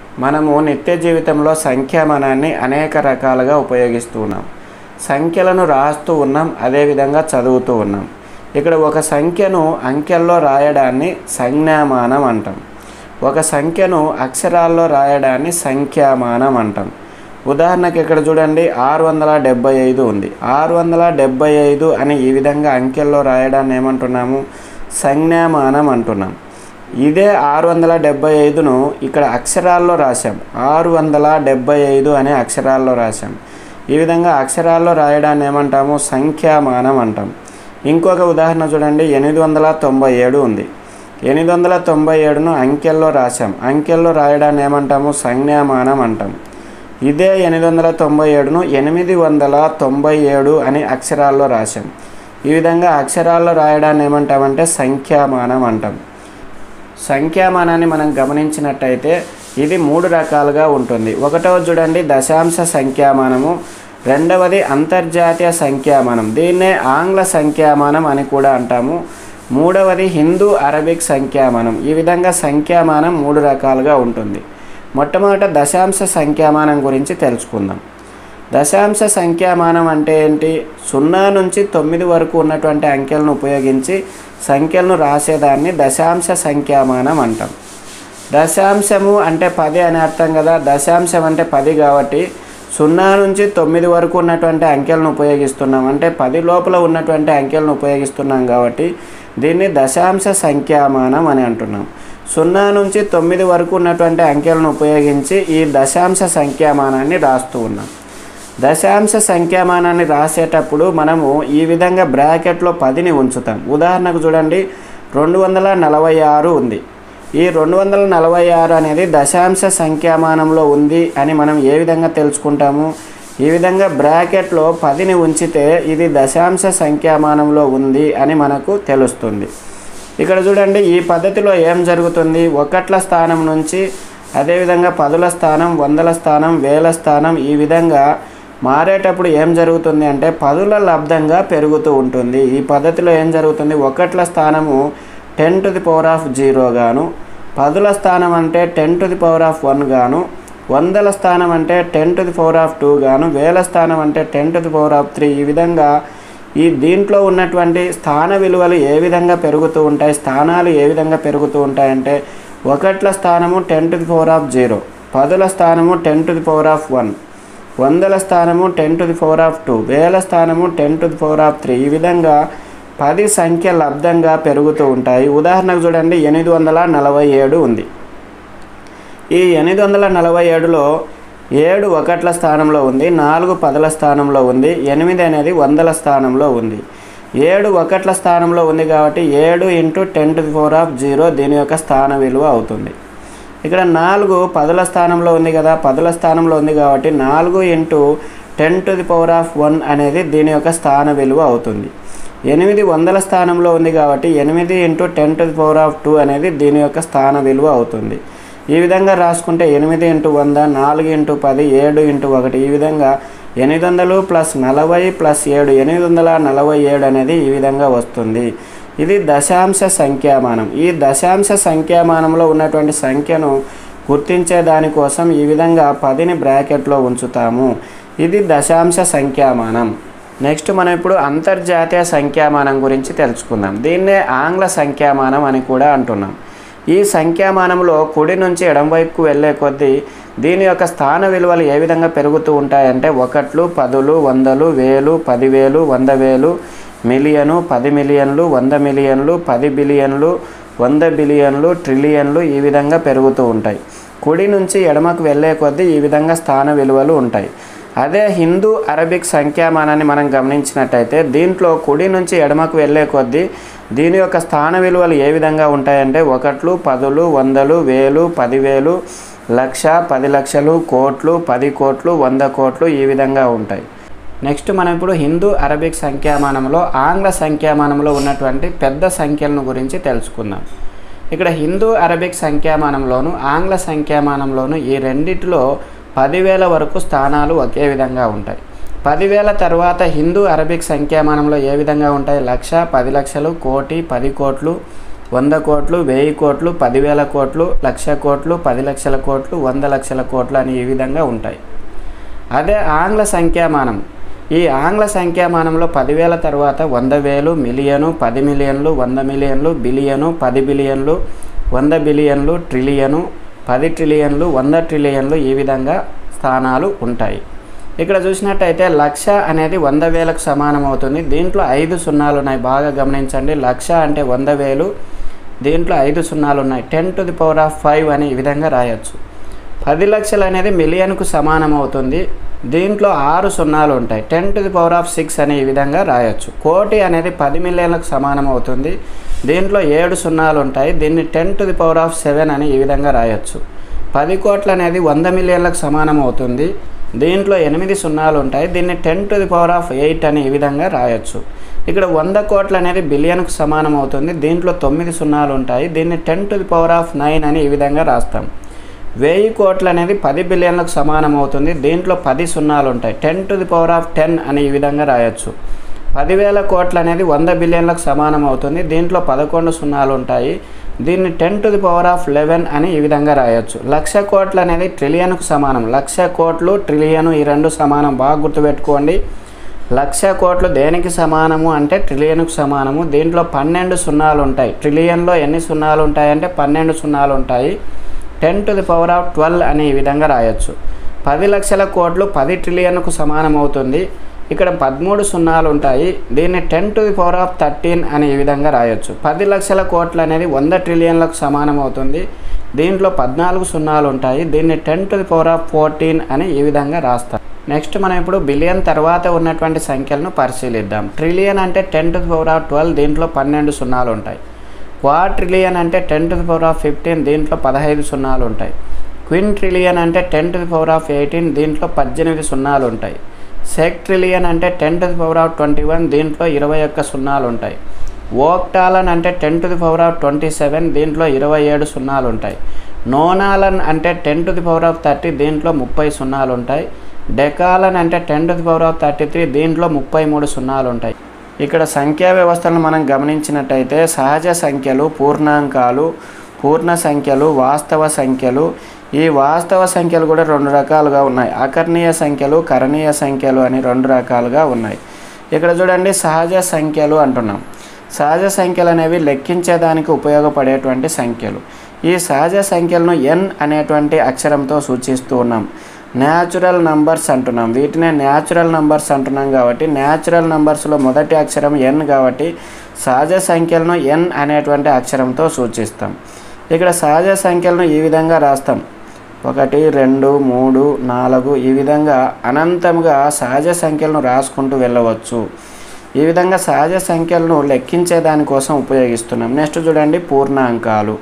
మనము నిత్య జీవితంలో సంఖ్యామానాన్ని అనేక రకాలుగా ఉపయోగిస్తూ ఉన్నాం సంఖ్యలను రాస్తూ ఉన్నాం అదేవిధంగా చదువుతూ ఉన్నాం ఇక్కడ ఒక సంఖ్యను అంకెల్లో రాయడాన్ని సంజ్ఞామానం అంటాం ఒక సంఖ్యను అక్షరాల్లో రాయడాన్ని సంఖ్యామానం అంటాం ఉదాహరణకి ఇక్కడ చూడండి ఆరు వందల డెబ్బై ఐదు ఉంది ఆరు వందల డెబ్బై ఐదు అని ఈ విధంగా అంకెల్లో రాయడాన్ని ఏమంటున్నాము సంజ్ఞామానం అంటున్నాం ఇదే ఆరు వందల డెబ్బై ఐదును ఇక్కడ అక్షరాల్లో రాశాం ఆరు వందల డెబ్బై ఐదు అనే అక్షరాల్లో రాశాం ఈ విధంగా అక్షరాల్లో రాయడాన్ని ఏమంటాము సంఖ్యామానం అంటాం ఇంకొక ఉదాహరణ చూడండి ఎనిమిది వందల తొంభై ఏడు ఉంది ఎనిమిది వందల తొంభై ఏడును అంకెల్లో రాశాం అంకెల్లో రాయడాన్ని ఏమంటాము సంజ్ఞామానం అంటాం ఇదే ఎనిమిది వందల తొంభై ఏడును ఎనిమిది వందల తొంభై ఏడు అని అక్షరాల్లో రాశాం ఈ విధంగా అక్షరాల్లో రాయడాన్ని ఏమంటామంటే సంఖ్యామానం అంటాం సంఖ్యామానాన్ని మనం గమనించినట్టయితే ఇది మూడు రకాలుగా ఉంటుంది ఒకటవ చూడండి దశాంశ సంఖ్యామానము రెండవది అంతర్జాతీయ సంఖ్యామానం దీన్నే ఆంగ్ల సంఖ్యామానం అని కూడా అంటాము మూడవది హిందూ అరబిక్ సంఖ్యామానం ఈ విధంగా సంఖ్యామానం మూడు రకాలుగా ఉంటుంది మొట్టమొదట దశాంశ సంఖ్యామానం గురించి తెలుసుకుందాం దశాంశ సంఖ్యామానం అంటే ఏంటి సున్నా నుంచి తొమ్మిది వరకు ఉన్నటువంటి అంకెలను ఉపయోగించి సంఖ్యలను రాసేదాన్ని దశాంశ సంఖ్యామానం అంటాం దశాంశము అంటే పది అని అర్థం కదా దశాంశం అంటే పది కాబట్టి సున్నా నుంచి తొమ్మిది వరకు ఉన్నటువంటి అంకెలను ఉపయోగిస్తున్నాం అంటే పది లోపల ఉన్నటువంటి అంకెలను ఉపయోగిస్తున్నాం కాబట్టి దీన్ని దశాంశ సంఖ్యామానం అని అంటున్నాం సున్నా నుంచి తొమ్మిది వరకు ఉన్నటువంటి అంకెలను ఉపయోగించి ఈ దశాంశ సంఖ్యామానాన్ని రాస్తూ ఉన్నాం దశాంశ సంఖ్యామానాన్ని రాసేటప్పుడు మనము ఈ విధంగా బ్రాకెట్లో పదిని ఉంచుతాం ఉదాహరణకు చూడండి రెండు వందల నలభై ఆరు ఉంది ఈ రెండు వందల నలభై ఆరు అనేది దశాంశ సంఖ్యామానంలో ఉంది అని మనం ఏ విధంగా తెలుసుకుంటాము ఈ విధంగా బ్రాకెట్లో పదిని ఉంచితే ఇది దశాంశ సంఖ్యామానంలో ఉంది అని మనకు తెలుస్తుంది ఇక్కడ చూడండి ఈ పద్ధతిలో ఏం జరుగుతుంది ఒకట్ల స్థానం నుంచి అదేవిధంగా పదుల స్థానం వందల స్థానం వేల స్థానం ఈ విధంగా మారేటప్పుడు ఏం జరుగుతుంది అంటే పదుల లబ్ధంగా పెరుగుతూ ఉంటుంది ఈ పద్ధతిలో ఏం జరుగుతుంది ఒకట్ల స్థానము ten to the power of zero గాను పదుల స్థానం అంటే ten to the power of one గాను వందల స్థానం అంటే ten to the power of two గాను వేల స్థానం అంటే ten to the power of three ఈ విధంగా ఈ దీంట్లో ఉన్నటువంటి స్థాన విలువలు ఏ విధంగా పెరుగుతూ ఉంటాయి స్థానాలు ఏ విధంగా పెరుగుతూ ఉంటాయంటే ఒకట్ల స్థానము ten to the power of zero పదుల స్థానము ten to the power of one వందల స్థానము ten to the power of two వేల స్థానము ten to the power of three ఈ విధంగా పది సంఖ్య లబ్ధంగా పెరుగుతూ ఉంటాయి ఉదాహరణకు చూడండి ఎనిమిది వందల నలభై ఏడు ఉంది ఈ ఎనిమిది వందల నలభై ఏడులో ఏడు ఒకట్ల స్థానంలో ఉంది నాలుగు పదుల స్థానంలో ఉంది ఎనిమిది అనేది వందల స్థానంలో ఉంది ఏడు ఒకట్ల స్థానంలో ఉంది కాబట్టి ఏడు into ten to the power of zero దీని యొక్క స్థాన విలువ అవుతుంది ఇక్కడ నాలుగు పదుల స్థానంలో ఉంది కదా పదుల స్థానంలో ఉంది కాబట్టి నాలుగు into ten to the power of one అనేది దీని యొక్క స్థాన విలువ అవుతుంది ఎనిమిది వందల స్థానంలో ఉంది కాబట్టి ఎనిమిది into ten to the power of two అనేది దీని యొక్క స్థాన విలువ అవుతుంది ఈ విధంగా రాసుకుంటే ఎనిమిది ఇంటూ వంద నాలుగు ఇంటూ పది ఏడు ఇంటూ ఒకటి ఈ విధంగా ఎనిమిది వందలు ప్లస్ నలభై ప్లస్ ఏడు ఎనిమిది వందల నలభై ఏడు అనేది ఈ విధంగా వస్తుంది ఇది దశాంశ సంఖ్యామానం ఈ దశాంశ సంఖ్యామానంలో ఉన్నటువంటి సంఖ్యను గుర్తించే దానికోసం ఈ విధంగా పదిని బ్రాకెట్లో ఉంచుతాము ఇది దశాంశ సంఖ్యామానం నెక్స్ట్ మనం ఇప్పుడు అంతర్జాతీయ సంఖ్యామానం గురించి తెలుసుకుందాం దీన్నే ఆంగ్ల సంఖ్యామానం అని కూడా అంటున్నాం ఈ సంఖ్యామానంలో కుడి నుంచి ఎడంవైపుకు వెళ్ళే కొద్దీ దీని యొక్క స్థాన విలువలు ఏ విధంగా పెరుగుతూ ఉంటాయంటే ఒకట్లు పదులు వందలు వేలు పదివేలు వంద వేలు మిలియను పది మిలియన్లు వంద మిలియన్లు పది బిలియన్లు వంద బిలియన్లు ట్రిలియన్లు ఈ విధంగా పెరుగుతూ ఉంటాయి కుడి నుంచి ఎడమకు వెళ్ళే కొద్దీ ఈ విధంగా స్థాన విలువలు ఉంటాయి అదే హిందూ అరబిక్ సంఖ్యామానాన్ని మనం గమనించినట్టయితే దీంట్లో కుడి నుంచి ఎడమకు వెళ్ళే కొద్దీ దీని యొక్క స్థాన విలువలు ఏ విధంగా ఉంటాయంటే ఒకట్లు పదులు వందలు వేలు పదివేలు లక్ష పది లక్షలు కోట్లు పది కోట్లు వంద కోట్లు ఈ విధంగా ఉంటాయి నెక్స్ట్ మనం ఇప్పుడు హిందూ అరబిక్ సంఖ్యామానంలో ఆంగ్ల సంఖ్యామానంలో ఉన్నటువంటి పెద్ద సంఖ్యలను గురించి తెలుసుకుందాం ఇక్కడ హిందూ అరబిక్ సంఖ్యామానంలోను ఆంగ్ల సంఖ్యామానంలోను ఈ రెండిటిలో పదివేల వరకు స్థానాలు ఒకే విధంగా ఉంటాయి పదివేల తర్వాత హిందూ అరబిక్ సంఖ్యామానంలో ఏ విధంగా ఉంటాయి లక్ష పది లక్షలు కోటి పది కోట్లు వంద కోట్లు వెయ్యి కోట్లు పదివేల కోట్లు లక్ష కోట్లు పది లక్షల కోట్లు వంద లక్షల కోట్లు అని ఈ విధంగా ఉంటాయి అదే ఆంగ్ల సంఖ్యామానం ఈ ఆంగ్ల సంఖ్యామానంలో పదివేల తర్వాత వంద వేలు మిలియను పది మిలియన్లు వంద మిలియన్లు బిలియను పది బిలియన్లు వంద బిలియన్లు ట్రిలియను పది ట్రిలియన్లు వంద ట్రిలియన్లు ఈ విధంగా స్థానాలు ఉంటాయి ఇక్కడ చూసినట్టయితే లక్ష అనేది వంద వేలకు సమానం అవుతుంది దీంట్లో ఐదు సున్నాలు ఉన్నాయి బాగా గమనించండి లక్ష అంటే వంద వేలు దీంట్లో ఐదు సున్నాలు ఉన్నాయి ten to the power of five అని ఈ విధంగా రాయొచ్చు పది లక్షలు అనేది మిలియన్కు సమానం అవుతుంది దీంట్లో ఆరు సున్నాలు ఉంటాయి ten to the power of six అని ఈ విధంగా రాయొచ్చు కోటి అనేది పది మిలియన్లకు సమానం అవుతుంది దీంట్లో ఏడు సున్నాలు ఉంటాయి దీన్ని ten to the power of seven అని ఈ విధంగా రాయొచ్చు పది కోట్లు అనేది వంద మిలియన్లకు సమానం అవుతుంది దీంట్లో ఎనిమిది సున్నాలు ఉంటాయి దీన్ని ten to the power of eight అని ఈ విధంగా రాయొచ్చు ఇక్కడ వంద కోట్లు అనేది బిలియన్కు సమానం అవుతుంది దీంట్లో తొమ్మిది సున్నాలు ఉంటాయి దీన్ని ten to the power of nine అని ఈ విధంగా రాస్తాం వెయ్యి కోట్లు అనేది పది బిలియన్లకు సమానం అవుతుంది దీంట్లో పది సున్నాలు ఉంటాయి ten to the power of ten అని ఈ విధంగా రాయొచ్చు పదివేల కోట్లు అనేది వంద బిలియన్లకు సమానం అవుతుంది దీంట్లో పదకొండు సున్నాలు ఉంటాయి దీన్ని ten to the power of eleven అని ఈ విధంగా రాయొచ్చు లక్ష కోట్లు అనేది ట్రిలియన్కు సమానం లక్ష కోట్లు ట్రిలియన్ ఈ రెండు సమానం బాగా గుర్తుపెట్టుకోండి లక్ష కోట్లు దేనికి సమానము అంటే ట్రిలియన్కు సమానము దీంట్లో పన్నెండు సున్నాలు ఉంటాయి ట్రిలియన్లో ఎన్ని సున్నాలు ఉంటాయి అంటే పన్నెండు సున్నాలు ఉంటాయి ten to the power of twelve అని ఈ విధంగా రాయొచ్చు పది లక్షల కోట్లు పది ట్రిలియన్కు సమానం అవుతుంది ఇక్కడ పదమూడు సున్నాలు ఉంటాయి దీన్ని ten to the power of thirteen అని ఈ విధంగా రాయొచ్చు పది లక్షల కోట్లు అనేది వంద ట్రిలియన్లకు సమానం అవుతుంది దీంట్లో పద్నాలుగు సున్నాలు ఉంటాయి దీన్ని ten to the power of fourteen అని ఈ విధంగా రాస్తాం నెక్స్ట్ మనం ఇప్పుడు బిలియన్ తర్వాత ఉన్నటువంటి సంఖ్యలను పరిశీలిద్దాం ట్రిలియన్ అంటే ten to the power of twelve దీంట్లో పన్నెండు సున్నాలు ఉంటాయి క్వాట్రిలియన్ అంటే ten to the power of fifteen దీంట్లో పదహైదు సున్నాలు ఉంటాయి క్విన్ ట్రిలియన్ అంటే ten to the power of eighteen దీంట్లో పద్దెనిమిది సున్నాలు ఉంటాయి సెక్ట్రిలియన్ అంటే ten to the power of twenty one దీంట్లో ఇరవై ఒక్క సున్నాలు ఉంటాయి ఓక్టాలన్ అంటే ten to the power of twenty seven దీంట్లో ఇరవై ఏడు సున్నాలు ఉంటాయి నోనాలన్ అంటే ten to the power of thirty దీంట్లో ముప్పై సున్నాలు ఉంటాయి డెకాలన్ అంటే ten to the power of thirty three దీంట్లో ముప్పై మూడు సున్నాలు ఉంటాయి ఇక్కడ సంఖ్యా వ్యవస్థలను మనం గమనించినట్టయితే సహజ సంఖ్యలు పూర్ణాంకాలు పూర్ణ సంఖ్యలు వాస్తవ సంఖ్యలు ఈ వాస్తవ సంఖ్యలు కూడా రెండు రకాలుగా ఉన్నాయి అకర్ణీయ సంఖ్యలు కరణీయ సంఖ్యలు అని రెండు రకాలుగా ఉన్నాయి ఇక్కడ చూడండి సహజ సంఖ్యలు అంటున్నాం సహజ సంఖ్యలు అనేవి లెక్కించేదానికి ఉపయోగపడేటువంటి సంఖ్యలు ఈ సహజ సంఖ్యలను ఎన్ అనేటువంటి అక్షరంతో సూచిస్తూ ఉన్నాం న్యాచురల్ నంబర్స్ అంటున్నాం వీటినే న్యాచురల్ నంబర్స్ అంటున్నాం కాబట్టి న్యాచురల్ నంబర్స్లో మొదటి అక్షరం ఎన్ కాబట్టి సహజ సంఖ్యలను ఎన్ అనేటువంటి అక్షరంతో సూచిస్తాం ఇక్కడ సహజ సంఖ్యలను ఈ విధంగా రాస్తాం ఒకటి రెండు మూడు నాలుగు ఈ విధంగా అనంతంగా సహజ సంఖ్యలను రాసుకుంటూ వెళ్ళవచ్చు ఈ విధంగా సహజ సంఖ్యలను లెక్కించే దానికోసం ఉపయోగిస్తున్నాం నెక్స్ట్ చూడండి పూర్ణాంకాలు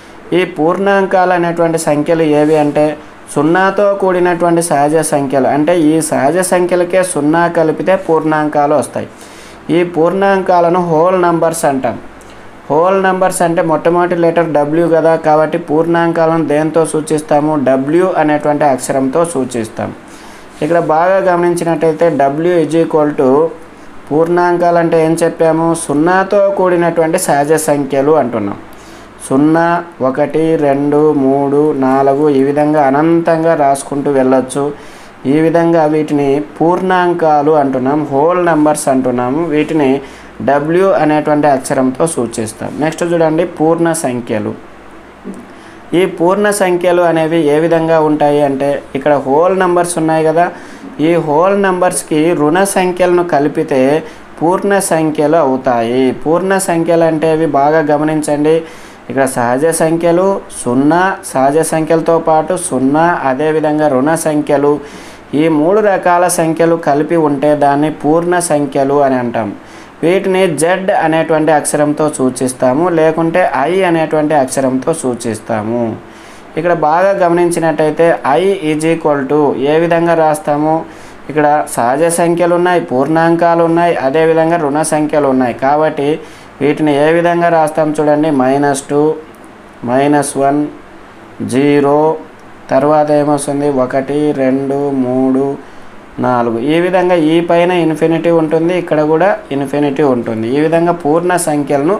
ఈ పూర్ణాంకాలు అనేటువంటి సంఖ్యలు ఏవి అంటే సున్నాతో కూడినటువంటి సహజ సంఖ్యలు అంటే ఈ సహజ సంఖ్యలకే సున్నా కలిపితే పూర్ణాంకాలు వస్తాయి ఈ పూర్ణాంకాలను హోల్ నంబర్స్ అంటాం హోల్ నంబర్స్ అంటే మొట్టమొదటి లెటర్ డబ్ల్యూ కదా కాబట్టి పూర్ణాంకాలను దేంతో సూచిస్తాము డబ్ల్యూ అనేటువంటి అక్షరంతో సూచిస్తాం ఇక్కడ బాగా గమనించినట్టయితే డబ్ల్యూ ఇజ్ ఈక్వల్ టు పూర్ణాంకాలు అంటే ఏం చెప్పాము సున్నాతో కూడినటువంటి సహజ సంఖ్యలు అంటున్నాం సున్నా ఒకటి రెండు మూడు నాలుగు ఈ విధంగా అనంతంగా రాసుకుంటూ వెళ్ళొచ్చు ఈ విధంగా వీటిని పూర్ణాంకాలు అంటున్నాం హోల్ నంబర్స్ అంటున్నాము వీటిని డబ్ల్యూ అనేటువంటి అక్షరంతో సూచిస్తాం నెక్స్ట్ చూడండి పూర్ణ సంఖ్యలు ఈ పూర్ణ సంఖ్యలు అనేవి ఏ విధంగా ఉంటాయి అంటే ఇక్కడ హోల్ నంబర్స్ ఉన్నాయి కదా ఈ హోల్ నంబర్స్కి రుణ సంఖ్యలను కలిపితే పూర్ణ సంఖ్యలు అవుతాయి పూర్ణ సంఖ్యలు అంటే అవి బాగా గమనించండి ఇక్కడ సహజ సంఖ్యలు సున్నా సహజ సంఖ్యలతో పాటు సున్నా అదేవిధంగా రుణ సంఖ్యలు ఈ మూడు రకాల సంఖ్యలు కలిపి ఉంటే దాన్ని పూర్ణ సంఖ్యలు అని అంటాం వీటిని జెడ్ అనేటువంటి అక్షరంతో సూచిస్తాము లేకుంటే ఐ అనేటువంటి అక్షరంతో సూచిస్తాము ఇక్కడ బాగా గమనించినట్టయితే ఐ ఈజ్ ఈక్వల్ టు ఏ విధంగా రాస్తాము ఇక్కడ సహజ సంఖ్యలు ఉన్నాయి పూర్ణాంకాలు ఉన్నాయి అదేవిధంగా రుణ సంఖ్యలు ఉన్నాయి కాబట్టి వీటిని ఏ విధంగా రాస్తాం చూడండి minus two minus one zero తర్వాత ఏమొస్తుంది ఒకటి రెండు మూడు నాలుగు ఈ విధంగా ఈ పైన ఇన్ఫినిటీ ఉంటుంది ఇక్కడ కూడా ఇన్ఫినిటీ ఉంటుంది ఈ విధంగా పూర్ణ సంఖ్యలను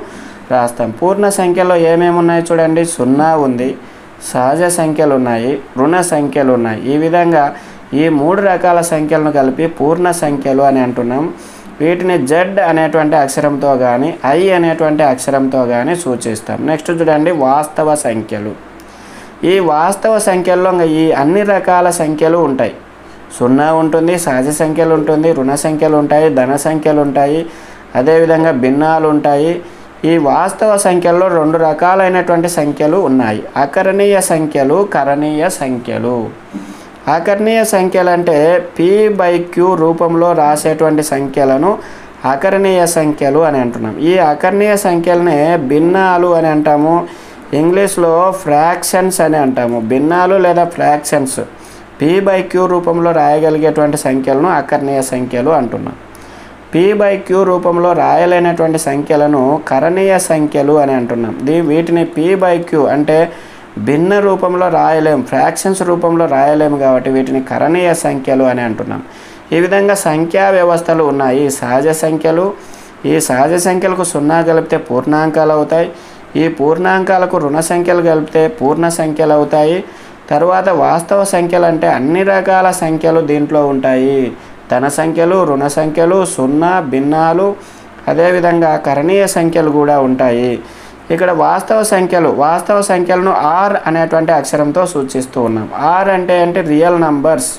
రాస్తాం పూర్ణ సంఖ్యలో ఏమేమి ఉన్నాయి చూడండి సున్నా ఉంది సహజ సంఖ్యలు ఉన్నాయి రుణ సంఖ్యలు ఉన్నాయి ఈ విధంగా ఈ మూడు రకాల సంఖ్యలను కలిపి పూర్ణ సంఖ్యలు అని అంటున్నాం వీటిని జెడ్ అనేటువంటి అక్షరంతో కానీ ఐ అనేటువంటి అక్షరంతో కానీ సూచిస్తాం నెక్స్ట్ చూడండి వాస్తవ సంఖ్యలు ఈ వాస్తవ సంఖ్యల్లో ఇంకా ఈ అన్ని రకాల సంఖ్యలు ఉంటాయి సున్నా ఉంటుంది సహజ సంఖ్యలు ఉంటుంది రుణ సంఖ్యలు ఉంటాయి ధన సంఖ్యలు ఉంటాయి అదేవిధంగా భిన్నాలు ఉంటాయి ఈ వాస్తవ సంఖ్యల్లో రెండు రకాలైనటువంటి సంఖ్యలు ఉన్నాయి అకరణీయ సంఖ్యలు కరణీయ సంఖ్యలు ఆకరణీయ సంఖ్యలు అంటే పి బై క్యూ రూపంలో రాసేటువంటి సంఖ్యలను అకరణీయ సంఖ్యలు అని అంటున్నాం ఈ అకరణీయ సంఖ్యలనే భిన్నాలు అని అంటాము ఇంగ్లీష్లో ఫ్రాక్షన్స్ అని అంటాము భిన్నాలు లేదా ఫ్రాక్షన్స్ పి బై క్యూ రూపంలో రాయగలిగేటువంటి సంఖ్యలను అకర్ణీయ సంఖ్యలు అంటున్నాం పి బై క్యూ రూపంలో రాయలేనటువంటి సంఖ్యలను కరణీయ సంఖ్యలు అని అంటున్నాం దీ వీటిని పి బై క్యూ అంటే భిన్న రూపంలో రాయలేం ఫ్రాక్షన్స్ రూపంలో రాయలేము కాబట్టి వీటిని కరణీయ సంఖ్యలు అని అంటున్నాం ఈ విధంగా సంఖ్యా వ్యవస్థలు ఉన్నాయి సహజ సంఖ్యలు ఈ సహజ సంఖ్యలకు సున్నా కలిపితే పూర్ణాంకాలు అవుతాయి ఈ పూర్ణాంకాలకు రుణ సంఖ్యలు కలిపితే పూర్ణ సంఖ్యలు అవుతాయి తర్వాత వాస్తవ సంఖ్యలు అంటే అన్ని రకాల సంఖ్యలు దీంట్లో ఉంటాయి ధన సంఖ్యలు రుణ సంఖ్యలు సున్నా భిన్నాలు అదేవిధంగా కరణీయ సంఖ్యలు కూడా ఉంటాయి ఇక్కడ వాస్తవ సంఖ్యలు వాస్తవ సంఖ్యలను ఆర్ అనేటువంటి అక్షరంతో సూచిస్తూ ఉన్నాం ఆర్ అంటే అంటే రియల్ నంబర్స్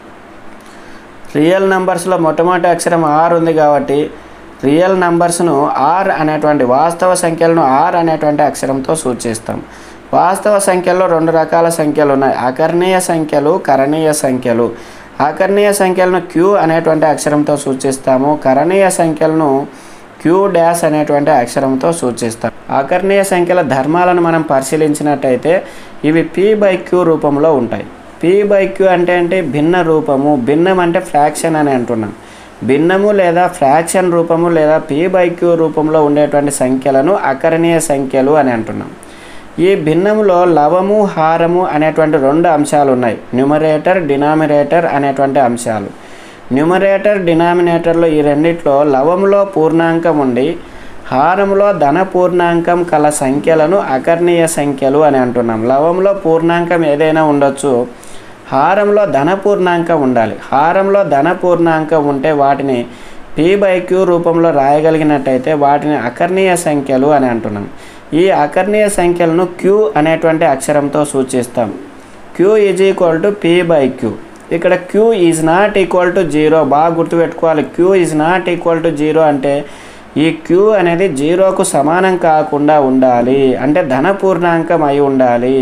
రియల్ నంబర్స్లో మొట్టమొదటి అక్షరం ఆర్ ఉంది కాబట్టి రియల్ నంబర్స్ను ఆర్ అనేటువంటి వాస్తవ సంఖ్యలను ఆర్ అనేటువంటి అక్షరంతో సూచిస్తాం వాస్తవ సంఖ్యల్లో రెండు రకాల సంఖ్యలు ఉన్నాయి అకర్ణీయ సంఖ్యలు కరణీయ సంఖ్యలు అకర్ణీయ సంఖ్యలను క్యూ అనేటువంటి అక్షరంతో సూచిస్తాము కరణీయ సంఖ్యలను క్యూ డాష్ అనేటువంటి అక్షరంతో సూచిస్తాం అకర్ణీయ సంఖ్యల ధర్మాలను మనం పరిశీలించినట్టయితే ఇవి పి బై క్యూ రూపంలో ఉంటాయి పి బై క్యూ అంటే అంటే భిన్న రూపము భిన్నం అంటే ఫ్రాక్షన్ అని అంటున్నాం భిన్నము లేదా ఫ్రాక్షన్ రూపము లేదా పి బై క్యూ రూపంలో ఉండేటువంటి సంఖ్యలను అకరణీయ సంఖ్యలు అని అంటున్నాం ఈ భిన్నములో లవము హారము అనేటువంటి రెండు అంశాలు ఉన్నాయి న్యూమరేటర్ డినామినేటర్ అనేటువంటి అంశాలు న్యూమరేటర్ డినామినేటర్లో ఈ రెండిట్లో లవములో పూర్ణాంకం ఉండి హారంలో ధన పూర్ణాంకం కల సంఖ్యలను అకర్ణీయ సంఖ్యలు అని అంటున్నాం లవంలో పూర్ణాంకం ఏదైనా ఉండొచ్చు హారంలో ధన పూర్ణాంకం ఉండాలి హారంలో ధన పూర్ణాంకం ఉంటే వాటిని పి బై క్యూ రూపంలో రాయగలిగినట్టయితే వాటిని అకర్ణీయ సంఖ్యలు అని అంటున్నాం ఈ అకర్ణీయ సంఖ్యలను క్యూ అనేటువంటి అక్షరంతో సూచిస్తాం Q is equal to P by Q ఇక్కడ Q is not equal to zero బాగా గుర్తుపెట్టుకోవాలి Q is not equal to zero అంటే ఈ క్యూ అనేది జీరోకు సమానం కాకుండా ఉండాలి అంటే ధన పూర్ణాంకం అయి ఉండాలి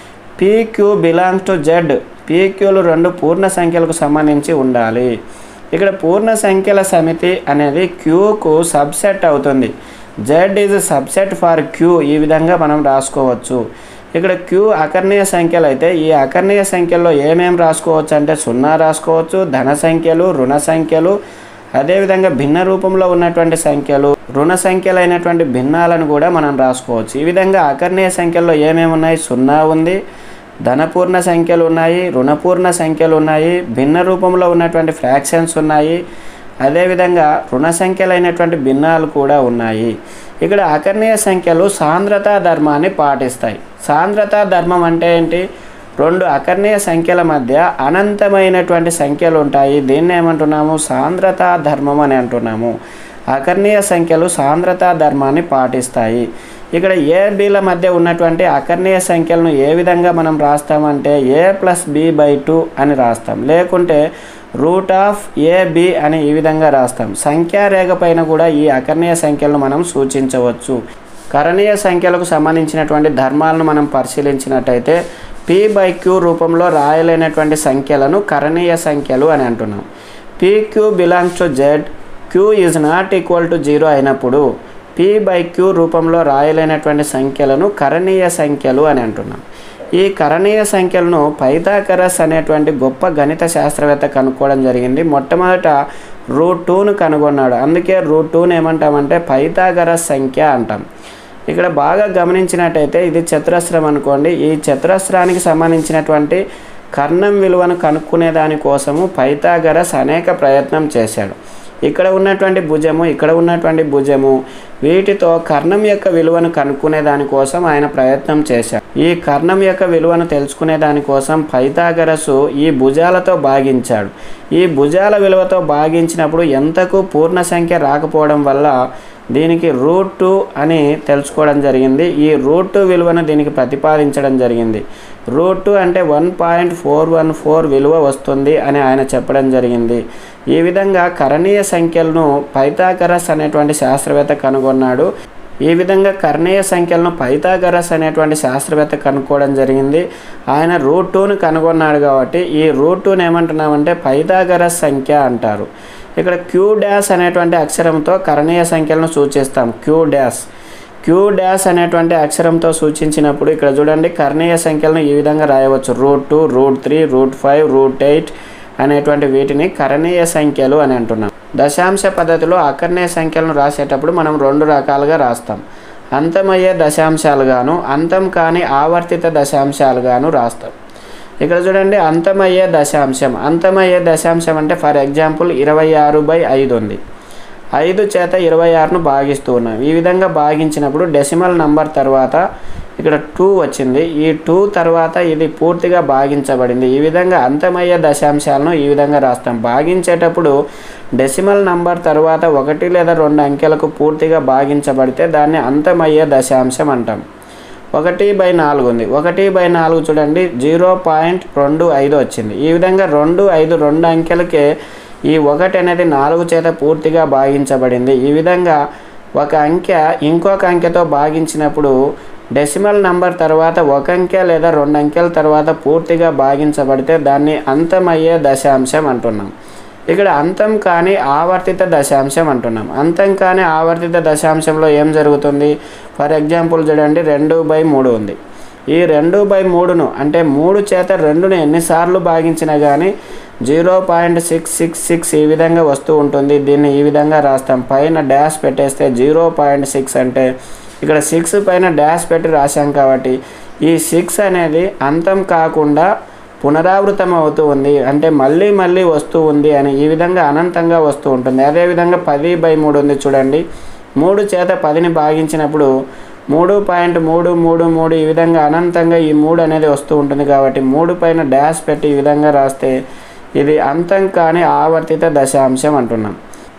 పీక్యూ బిలాంగ్స్ టు జెడ్ పీక్యూలు రెండు పూర్ణ సంఖ్యలకు సంబంధించి ఉండాలి ఇక్కడ పూర్ణ సంఖ్యల సమితి అనేది క్యూకు సబ్సెట్ అవుతుంది Z is subset for Q ఈ విధంగా మనం రాసుకోవచ్చు ఇక్కడ క్యూ అకర్ణీయ సంఖ్యలు అయితే ఈ అకర్ణీయ సంఖ్యల్లో ఏమేమి రాసుకోవచ్చు అంటే సున్నా రాసుకోవచ్చు ధన సంఖ్యలు రుణ సంఖ్యలు అదేవిధంగా భిన్న రూపంలో ఉన్నటువంటి సంఖ్యలు రుణ సంఖ్యలైనటువంటి భిన్నాలను కూడా మనం రాసుకోవచ్చు ఈ విధంగా అకర్ణీయ సంఖ్యల్లో ఏమేమి ఉన్నాయి సున్నా ఉంది ధనపూర్ణ సంఖ్యలు ఉన్నాయి రుణపూర్ణ సంఖ్యలు ఉన్నాయి భిన్న రూపంలో ఉన్నటువంటి ఫ్రాక్షన్స్ ఉన్నాయి అదేవిధంగా రుణ సంఖ్యలైనటువంటి భిన్నాలు కూడా ఉన్నాయి ఇక్కడ అకర్ణీయ సంఖ్యలు సాంద్రతా ధర్మాన్ని పాటిస్తాయి సాంద్రతా ధర్మం అంటే ఏంటి రెండు అకర్ణీయ సంఖ్యల మధ్య అనంతమైనటువంటి సంఖ్యలు ఉంటాయి దీన్ని ఏమంటున్నాము సాంద్రతా ధర్మం అని అంటున్నాము అకర్ణీయ సంఖ్యలు సాంద్రతా ధర్మాన్ని పాటిస్తాయి ఇక్కడ ఏ బీల మధ్య ఉన్నటువంటి అకర్ణీయ సంఖ్యలను ఏ విధంగా మనం రాస్తామంటే A plus B by two అని రాస్తాం లేకుంటే రూట్ ఆఫ్ ఏ బి అని ఈ విధంగా రాస్తాం సంఖ్యారేఖ పైన కూడా ఈ అకర్ణీయ సంఖ్యలను మనం సూచించవచ్చు కరణీయ సంఖ్యలకు సంబంధించినటువంటి ధర్మాలను మనం పరిశీలించినట్టయితే పి బై క్యూ రూపంలో రాయలేనటువంటి సంఖ్యలను కరణీయ సంఖ్యలు అని అంటున్నాం P Q belongs to Z Q is not equal to zero అయినప్పుడు పి బై క్యూ రూపంలో రాయలేనటువంటి సంఖ్యలను కరణీయ సంఖ్యలు అని అంటున్నాం ఈ కరణీయ సంఖ్యలను పైథాగరస్ అనేటువంటి గొప్ప గణిత శాస్త్రవేత్త కనుక్కోవడం జరిగింది మొట్టమొదట రూట్ టూను కనుగొన్నాడు అందుకే రూట్ టూను ఏమంటామంటే పైథాగరస్ సంఖ్య అంటాం ఇక్కడ బాగా గమనించినట్టయితే ఇది చతురస్రం అనుకోండి ఈ చతురస్రానికి సంబంధించినటువంటి కర్ణం విలువను కనుక్కునే దానికోసము పైథాగరస్ అనేక ప్రయత్నం చేశాడు ఇక్కడ ఉన్నటువంటి భుజము ఇక్కడ ఉన్నటువంటి భుజము వీటితో కర్ణం యొక్క విలువను కనుక్కునే దానికోసం ఆయన ప్రయత్నం చేశాడు ఈ కర్ణం యొక్క విలువను తెలుసుకునే దానికోసం పైథాగరసు ఈ భుజాలతో భాగించాడు ఈ భుజాల విలువతో భాగించినప్పుడు ఎంతకు పూర్ణ సంఖ్య రాకపోవడం వల్ల దీనికి రూట్ టూ అని తెలుసుకోవడం జరిగింది ఈ రూట్ టూ విలువను దీనికి ప్రతిపాదించడం జరిగింది రూట్ టూ అంటే one point four one four విలువ వస్తుంది అని ఆయన చెప్పడం జరిగింది ఈ విధంగా కరణీయ సంఖ్యలను పైథాగరస్ అనేటువంటి శాస్త్రవేత్త కనుగొన్నాడు ఈ విధంగా కర్ణీయ సంఖ్యలను పైథాగరస్ అనేటువంటి శాస్త్రవేత్త కనుక్కోవడం జరిగింది ఆయన రూట్ టూను కనుగొన్నాడు కాబట్టి ఈ రూట్ టూని ఏమంటున్నామంటే పైథాగరస్ సంఖ్య అంటారు ఇక్కడ క్యూ డాష్ అనేటువంటి అక్షరంతో కరణీయ సంఖ్యలను సూచిస్తాం క్యూ డాష్ క్యూ డాష్ అనేటువంటి అక్షరంతో సూచించినప్పుడు ఇక్కడ చూడండి కర్ణీయ సంఖ్యలను ఈ విధంగా రాయవచ్చు root two root three root five root eight అనేటువంటి వీటిని కరణీయ సంఖ్యలు అని అంటున్నాం దశాంశ పద్ధతిలో అకర్ణీయ సంఖ్యలను రాసేటప్పుడు మనం రెండు రకాలుగా రాస్తాం అంతమయ్యే దశాంశాలుగాను అంతం కాని ఆవర్తిత దశాంశాలుగాను రాస్తాం ఇక్కడ చూడండి అంతమయ్యే దశాంశం అంతమయ్యే దశాంశం అంటే ఫర్ ఎగ్జాంపుల్ ఇరవై ఆరు బై ఐదు ఉంది ఐదు చేత ఇరవై ఆరును భాగిస్తూ ఉన్నాం ఈ విధంగా భాగించినప్పుడు డెసిమల్ నంబర్ తర్వాత ఇక్కడ టూ వచ్చింది ఈ టూ తర్వాత ఇది పూర్తిగా భాగించబడింది ఈ విధంగా అంతమయ్యే దశాంశాలను ఈ విధంగా రాస్తాం భాగించేటప్పుడు డెసిమల్ నంబర్ తర్వాత ఒకటి లేదా రెండు అంకెలకు పూర్తిగా భాగించబడితే దాన్ని అంతమయ్యే దశాంశం అంటాం ఒకటి బై నాలుగు ఉంది ఒకటి బై నాలుగు చూడండి జీరో పాయింట్ రెండు ఐదు వచ్చింది ఈ విధంగా రెండు ఐదు రెండు అంకెలకే ఈ ఒకటి అనేది నాలుగు చేత పూర్తిగా భాగించబడింది ఈ విధంగా ఒక అంకె ఇంకొక అంకెతో భాగించినప్పుడు డెసిమల్ నంబర్ తర్వాత ఒక అంకె లేదా రెండు అంకెల తర్వాత పూర్తిగా భాగించబడితే దాన్ని అంతమయ్యే దశాంశం అంటున్నాం ఇక్కడ అంతం కాని ఆవర్తిత దశాంశం అంటున్నాం అంతం కాని ఆవర్తిత దశాంశంలో ఏం జరుగుతుంది ఫర్ ఎగ్జాంపుల్ చూడండి రెండు బై మూడు ఉంది ఈ రెండు బై మూడును అంటే మూడు చేత రెండును ఎన్నిసార్లు భాగించినా కానీ zero point six six six ఈ విధంగా వస్తూ ఉంటుంది దీన్ని ఈ విధంగా రాస్తాం పైన డాష్ పెట్టేస్తే జీరో పాయింట్ సిక్స్ అంటే ఇక్కడ సిక్స్ పైన డాష్ పెట్టి రాశాం కాబట్టి ఈ సిక్స్ అనేది అంతం కాకుండా పునరావృతం అవుతూ ఉంది అంటే మళ్ళీ మళ్ళీ వస్తూ ఉంది అని ఈ విధంగా అనంతంగా వస్తూ ఉంటుంది అదేవిధంగా పది బై మూడు ఉంది చూడండి మూడు చేత పదిని భాగించినప్పుడు మూడు పాయింట్ మూడు మూడు మూడు ఈ విధంగా అనంతంగా ఈ మూడు అనేది వస్తూ ఉంటుంది కాబట్టి మూడు పైన డాష్ పెట్టి ఈ విధంగా రాస్తే ఇది అంతం కాని ఆవర్తిత దశాంశం అంటున్నాం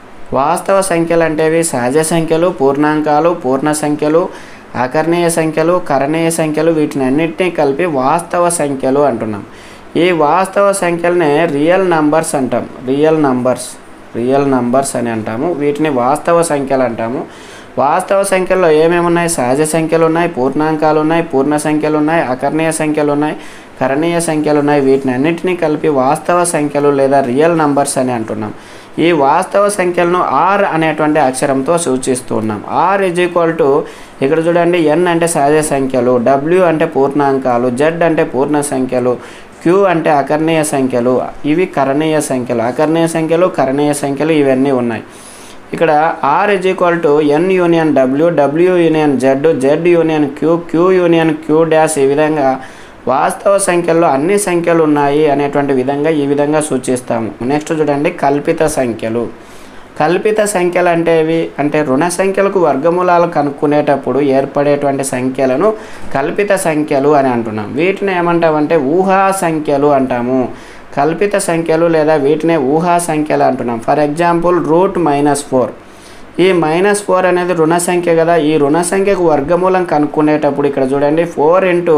వాస్తవ సంఖ్యలు అంటేవి సహజ సంఖ్యలు పూర్ణాంకాలు పూర్ణ సంఖ్యలు అకర్ణీయ సంఖ్యలు కరణీయ సంఖ్యలు వీటిని అన్నిటినీ కలిపి వాస్తవ సంఖ్యలు అంటున్నాం ఈ వాస్తవ సంఖ్యలనే రియల్ నంబర్స్ అంటాం రియల్ నంబర్స్ రియల్ నంబర్స్ అని అంటాము వీటిని వాస్తవ సంఖ్యలు అంటాము వాస్తవ సంఖ్యల్లో ఏమేమి ఉన్నాయి సహజ సంఖ్యలు ఉన్నాయి పూర్ణాంకాలు ఉన్నాయి పూర్ణ సంఖ్యలు ఉన్నాయి అకర్ణీయ సంఖ్యలు ఉన్నాయి కరణీయ సంఖ్యలు ఉన్నాయి వీటిని అన్నిటినీ కలిపి వాస్తవ సంఖ్యలు లేదా రియల్ నంబర్స్ అని అంటున్నాం ఈ వాస్తవ సంఖ్యలను ఆర్ అనేటువంటి అక్షరంతో సూచిస్తూ ఉన్నాం ఆర్ ఇజ్ ఈక్వల్ టు ఇక్కడ చూడండి ఎన్ అంటే సహజ సంఖ్యలు డబ్ల్యూ అంటే పూర్ణాంకాలు జెడ్ అంటే పూర్ణ సంఖ్యలు క్యూ అంటే అకర్ణీయ సంఖ్యలు ఇవి కరణీయ సంఖ్యలు అకర్ణీయ సంఖ్యలు కరణీయ సంఖ్యలు ఇవన్నీ ఉన్నాయి ఇక్కడ R is equal to N union W W union Z Z union Q Q union Q dash ఈ విధంగా వాస్తవ సంఖ్యల్లో అన్ని సంఖ్యలు ఉన్నాయి అనేటువంటి విధంగా ఈ విధంగా సూచిస్తాము నెక్స్ట్ చూడండి కల్పిత సంఖ్యలు కల్పిత సంఖ్యలు అంటే ఇవి అంటే రుణ సంఖ్యలకు వర్గమూలాలు కనుక్కునేటప్పుడు ఏర్పడేటువంటి సంఖ్యలను కల్పిత సంఖ్యలు అని అంటున్నాం వీటిని ఏమంటామంటే ఊహా సంఖ్యలు అంటాము కల్పిత సంఖ్యలు లేదా వీటినే ఊహా సంఖ్యలు అంటున్నాం for example root minus four ఈ మైనస్ ఫోర్ అనేది రుణ సంఖ్య కదా ఈ రుణ సంఖ్యకు వర్గమూలం కనుక్కునేటప్పుడు ఇక్కడ చూడండి four into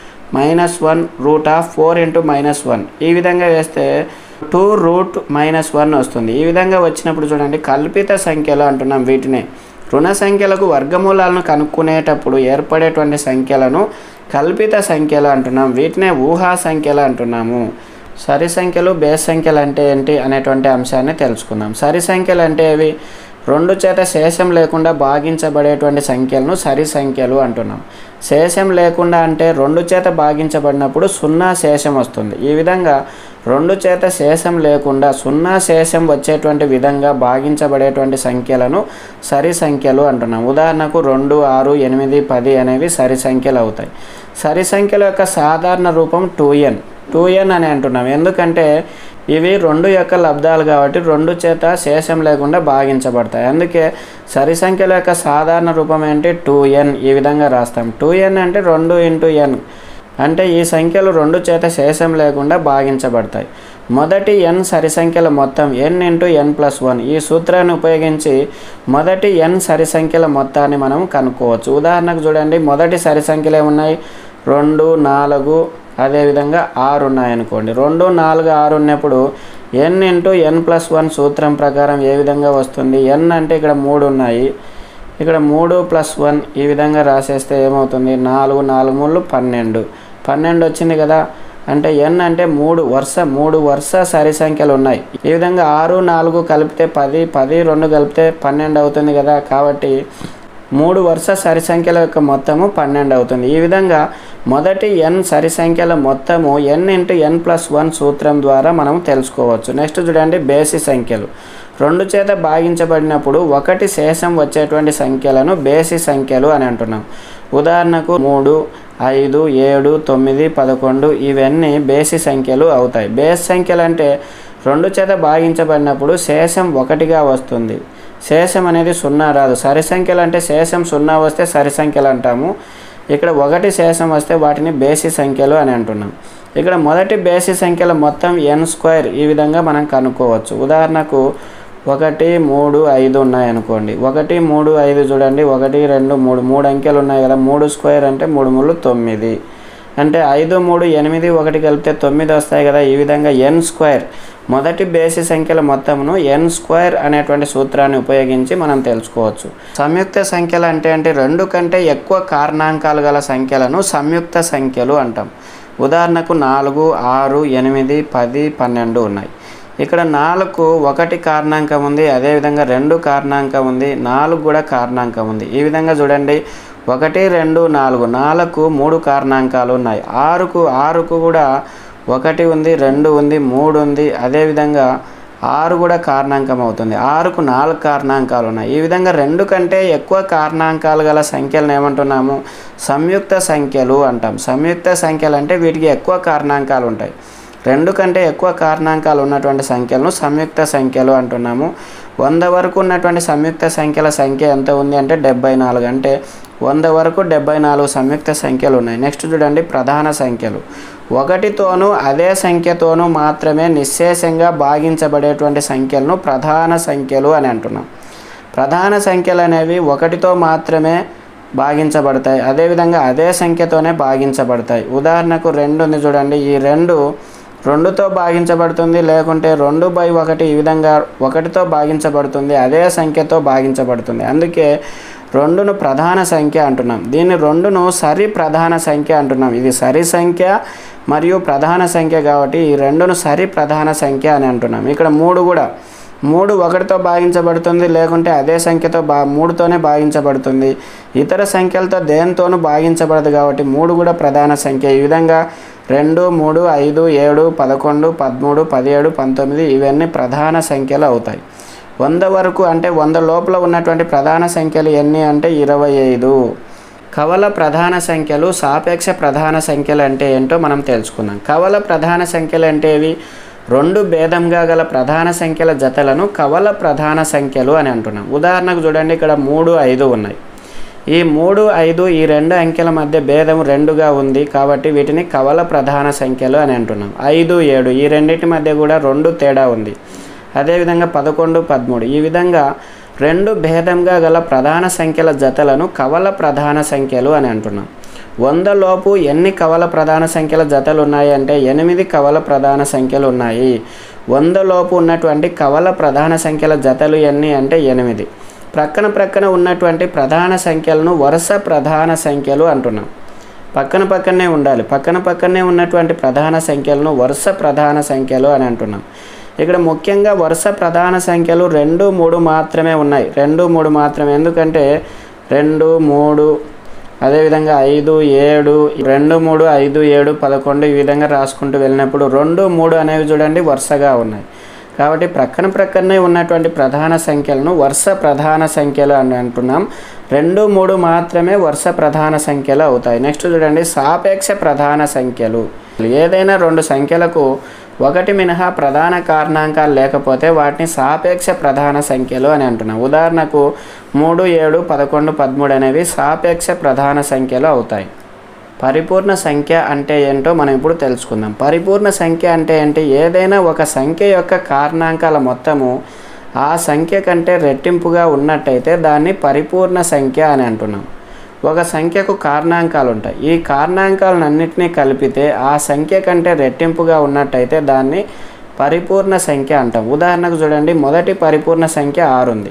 minus one root of four into minus one ఈ విధంగా వేస్తే టూ రూట్ మైనస్ వన్ వస్తుంది ఈ విధంగా వచ్చినప్పుడు చూడండి కల్పిత సంఖ్యలు అంటున్నాం వీటిని రుణ సంఖ్యలకు వర్గమూలాలను కనుక్కునేటప్పుడు ఏర్పడేటువంటి సంఖ్యలను కల్పిత సంఖ్యలు అంటున్నాం వీటినే ఊహా సంఖ్యలు అంటున్నాము సరి సంఖ్యలు బేస్ సంఖ్యలు అంటే ఏంటి అనేటువంటి అంశాన్ని తెలుసుకుందాం సరి సంఖ్యలు అంటే ఇవి రెండు చేత శేషం లేకుండా భాగించబడేటువంటి సంఖ్యలను సరి సంఖ్యలు అంటున్నాం శేషం లేకుండా అంటే రెండు చేత భాగించబడినప్పుడు సున్నా శేషం వస్తుంది ఈ విధంగా రెండు చేత శేషం లేకుండా సున్నా శేషం వచ్చేటువంటి విధంగా భాగించబడేటువంటి సంఖ్యలను సరి సంఖ్యలు అంటున్నాం ఉదాహరణకు రెండు ఆరు ఎనిమిది పది అనేవి సరి సంఖ్యలు అవుతాయి సరి సంఖ్యల యొక్క సాధారణ రూపం టూ ఎన్ టూ ఎన్ అని అంటున్నాం ఎందుకంటే ఇవి రెండు యొక్క లబ్ధాలు కాబట్టి రెండు చేత శేషం లేకుండా భాగించబడతాయి అందుకే సరి సంఖ్యల యొక్క సాధారణ రూపం ఏంటి టూ ఎన్ ఈ విధంగా రాస్తాం టూ ఎన్ అంటే రెండు ఇంటూ ఎన్ అంటే ఈ సంఖ్యలు రెండు చేత శేషం లేకుండా భాగించబడతాయి మొదటి ఎన్ సరి సంఖ్యల మొత్తం N into N plus one ఈ సూత్రాన్ని ఉపయోగించి మొదటి ఎన్ సరి సంఖ్యల మొత్తాన్ని మనం కనుక్కోవచ్చు ఉదాహరణకు చూడండి మొదటి సరి సంఖ్యలు ఏమున్నాయి రెండు నాలుగు అదేవిధంగా ఆరు ఉన్నాయనుకోండి రెండు నాలుగు ఆరు ఉన్నప్పుడు N into N plus one సూత్రం ప్రకారం ఏ విధంగా వస్తుంది ఎన్ అంటే ఇక్కడ మూడు ఉన్నాయి ఇక్కడ మూడు ప్లస్ వన్ ఈ విధంగా రాసేస్తే ఏమవుతుంది నాలుగు నాలుగు మూడు పన్నెండు పన్నెండు వచ్చింది కదా అంటే ఎన్ అంటే మూడు వరుస మూడు వరుస సరి సంఖ్యలు ఉన్నాయి ఈ విధంగా ఆరు నాలుగు కలిపితే పది పది రెండు కలిపితే పన్నెండు అవుతుంది కదా కాబట్టి మూడు వరుస సరి సంఖ్యల యొక్క మొత్తము పన్నెండు అవుతుంది ఈ విధంగా మొదటి ఎన్ సరి సంఖ్యల మొత్తము N into N plus one సూత్రం ద్వారా మనం తెలుసుకోవచ్చు నెక్స్ట్ చూడండి బేసి సంఖ్యలు రెండు చేత భాగించబడినప్పుడు ఒకటి శేషం వచ్చేటువంటి సంఖ్యలను బేసి సంఖ్యలు అని అంటున్నాం ఉదాహరణకు మూడు ఐదు ఏడు తొమ్మిది పదకొండు ఇవన్నీ బేసి సంఖ్యలు అవుతాయి బేస్ సంఖ్యలు అంటే రెండు చేత భాగించబడినప్పుడు శేషం ఒకటిగా వస్తుంది శేషం అనేది సున్నా రాదు సరి సంఖ్యలు అంటే శేషం సున్నా వస్తే సరి సంఖ్యలు అంటాము ఇక్కడ ఒకటి శేషం వస్తే వాటిని బేసి సంఖ్యలు అని అంటున్నాం ఇక్కడ మొదటి బేసి సంఖ్యల మొత్తం ఎన్ స్క్వేర్ ఈ విధంగా మనం కనుక్కోవచ్చు ఉదాహరణకు ఒకటి మూడు ఐదు ఉన్నాయి అనుకోండి ఒకటి మూడు ఐదు చూడండి ఒకటి రెండు మూడు మూడు అంకెలు ఉన్నాయి కదా మూడు స్క్వేర్ అంటే మూడు మూడు తొమ్మిది అంటే ఐదు మూడు ఎనిమిది ఒకటి కలిపితే తొమ్మిది వస్తాయి కదా ఈ విధంగా ఎన్ స్క్వేర్ మొదటి బేసి సంఖ్యల మొత్తమును ఎన్ స్క్వేర్ అనేటువంటి సూత్రాన్ని ఉపయోగించి మనం తెలుసుకోవచ్చు సంయుక్త సంఖ్యలు అంటే అంటే రెండు కంటే ఎక్కువ కారణాంకాలు గల సంఖ్యలను సంయుక్త సంఖ్యలు అంటాం ఉదాహరణకు నాలుగు ఆరు ఎనిమిది పది పన్నెండు ఉన్నాయి ఇక్కడ నాలుగు ఒకటి కారణాంకం ఉంది అదేవిధంగా రెండు కారణాంకం ఉంది నాలుగు కూడా కారణాంకం ఉంది ఈ విధంగా చూడండి ఒకటి రెండు నాలుగు నాలుగు మూడు కారణాంకాలు ఉన్నాయి ఆరుకు ఆరుకు కూడా ఒకటి ఉంది రెండు ఉంది మూడు ఉంది అదేవిధంగా ఆరు కూడా కారణాంకం అవుతుంది ఆరుకు నాలుగు కారణాంకాలు ఉన్నాయి ఈ విధంగా రెండు కంటే ఎక్కువ కారణాంకాలు గల సంఖ్యలను ఏమంటున్నాము సంయుక్త సంఖ్యలు అంటాం సంయుక్త సంఖ్యలు అంటే వీటికి ఎక్కువ కారణాంకాలు ఉంటాయి రెండు కంటే ఎక్కువ కారణాంకాలు ఉన్నటువంటి సంఖ్యలను సంయుక్త సంఖ్యలు అంటున్నాము వంద వరకు ఉన్నటువంటి సంయుక్త సంఖ్యల సంఖ్య ఎంత ఉంది అంటే డెబ్బై నాలుగు అంటే వంద వరకు డెబ్బై నాలుగు సంయుక్త సంఖ్యలు ఉన్నాయి నెక్స్ట్ చూడండి ప్రధాన సంఖ్యలు ఒకటితోనూ అదే సంఖ్యతోనూ మాత్రమే నిశ్శేషంగా భాగించబడేటువంటి సంఖ్యలను ప్రధాన సంఖ్యలు అని అంటున్నాం ప్రధాన సంఖ్యలు అనేవి ఒకటితో మాత్రమే భాగించబడతాయి అదేవిధంగా అదే సంఖ్యతోనే భాగించబడతాయి ఉదాహరణకు రెండు ఉంది చూడండి ఈ రెండు రెండుతో భాగించబడుతుంది లేకుంటే రెండు బై ఒకటి ఈ విధంగా ఒకటితో భాగించబడుతుంది అదే సంఖ్యతో భాగించబడుతుంది అందుకే రెండును ప్రధాన సంఖ్య అంటున్నాం దీన్ని రెండును సరి ప్రధాన సంఖ్య అంటున్నాం ఇది సరి సంఖ్య మరియు ప్రధాన సంఖ్య కాబట్టి ఈ రెండును సరి ప్రధాన సంఖ్య అని అంటున్నాం ఇక్కడ మూడు కూడా మూడు ఒకటితో భాగించబడుతుంది లేకుంటే అదే సంఖ్యతో బా మూడుతోనే భాగించబడుతుంది ఇతర సంఖ్యలతో దేనితోనూ భాగించబడదు కాబట్టి మూడు కూడా ప్రధాన సంఖ్య ఈ విధంగా రెండు మూడు ఐదు ఏడు పదకొండు పదమూడు పదిహేడు పంతొమ్మిది ఇవన్నీ ప్రధాన సంఖ్యలు అవుతాయి వంద వరకు అంటే వంద లోపల ఉన్నటువంటి ప్రధాన సంఖ్యలు ఎన్ని అంటే ఇరవై ఐదు కవల ప్రధాన సంఖ్యలు సాపేక్ష ప్రధాన సంఖ్యలు అంటే ఏంటో మనం తెలుసుకుందాం కవల ప్రధాన సంఖ్యలు అంటే ఇవి రెండు భేదంగా గల ప్రధాన సంఖ్యల జతలను కవల ప్రధాన సంఖ్యలు అని అంటున్నాం ఉదాహరణకు చూడండి ఇక్కడ మూడు ఐదు ఉన్నాయి ఈ మూడు ఐదు ఈ రెండు అంకెల మధ్య భేదం రెండుగా ఉంది కాబట్టి వీటిని కవల ప్రధాన సంఖ్యలు అని అంటున్నాం ఐదు ఏడు ఈ రెండింటి మధ్య కూడా రెండు తేడా ఉంది అదేవిధంగా పదకొండు పదమూడు ఈ విధంగా రెండు భేదంగా గల ప్రధాన సంఖ్యల జతలను కవల ప్రధాన సంఖ్యలు అని అంటున్నాం వంద లోపు ఎన్ని కవల ప్రధాన సంఖ్యల జతలు ఉన్నాయి అంటే ఎనిమిది కవల ప్రధాన సంఖ్యలు ఉన్నాయి వంద లోపు ఉన్నటువంటి కవల ప్రధాన సంఖ్యల జతలు ఎన్ని అంటే ఎనిమిది ప్రక్కన ప్రక్కన ఉన్నటువంటి ప్రధాన సంఖ్యలను వరుస ప్రధాన సంఖ్యలు అంటున్నాం పక్కన పక్కనే ఉండాలి పక్కన పక్కనే ఉన్నటువంటి ప్రధాన సంఖ్యలను వరుస ప్రధాన సంఖ్యలు అని అంటున్నాం ఇక్కడ ముఖ్యంగా వరుస ప్రధాన సంఖ్యలు రెండు మూడు మాత్రమే ఉన్నాయి రెండు మూడు మాత్రమే ఎందుకంటే రెండు మూడు అదేవిధంగా ఐదు ఏడు రెండు మూడు ఐదు ఏడు పదకొండు ఈ విధంగా రాసుకుంటూ వెళ్ళినప్పుడు రెండు మూడు అనేవి చూడండి వరుసగా ఉన్నాయి కాబట్టి ప్రక్కన ప్రక్కనే ఉన్నటువంటి ప్రధాన సంఖ్యలను వరుస ప్రధాన సంఖ్యలు అని అంటున్నాం రెండు మూడు మాత్రమే వరుస ప్రధాన సంఖ్యలు అవుతాయి నెక్స్ట్ చూడండి సాపేక్ష ప్రధాన సంఖ్యలు ఏదైనా రెండు సంఖ్యలకు ఒకటి మినహా ప్రధాన కారణాంకాలు లేకపోతే వాటిని సాపేక్ష ప్రధాన సంఖ్యలు అని అంటున్నాం ఉదాహరణకు మూడు ఏడు పదకొండు పదమూడు అనేవి సాపేక్ష ప్రధాన సంఖ్యలు అవుతాయి పరిపూర్ణ సంఖ్య అంటే ఏంటో మనం ఇప్పుడు తెలుసుకుందాం పరిపూర్ణ సంఖ్య అంటే ఏంటి ఏదైనా ఒక సంఖ్య యొక్క కారణాంకాల మొత్తము ఆ సంఖ్య కంటే రెట్టింపుగా ఉన్నట్టయితే దాన్ని పరిపూర్ణ సంఖ్య అని అంటున్నాం ఒక సంఖ్యకు కారణాంకాలు ఉంటాయి ఈ కారణాంకాలన్నింటినీ కలిపితే ఆ సంఖ్య కంటే రెట్టింపుగా ఉన్నట్టయితే దాన్ని పరిపూర్ణ సంఖ్య అంటాం ఉదాహరణకు చూడండి మొదటి పరిపూర్ణ సంఖ్య ఆరు ఉంది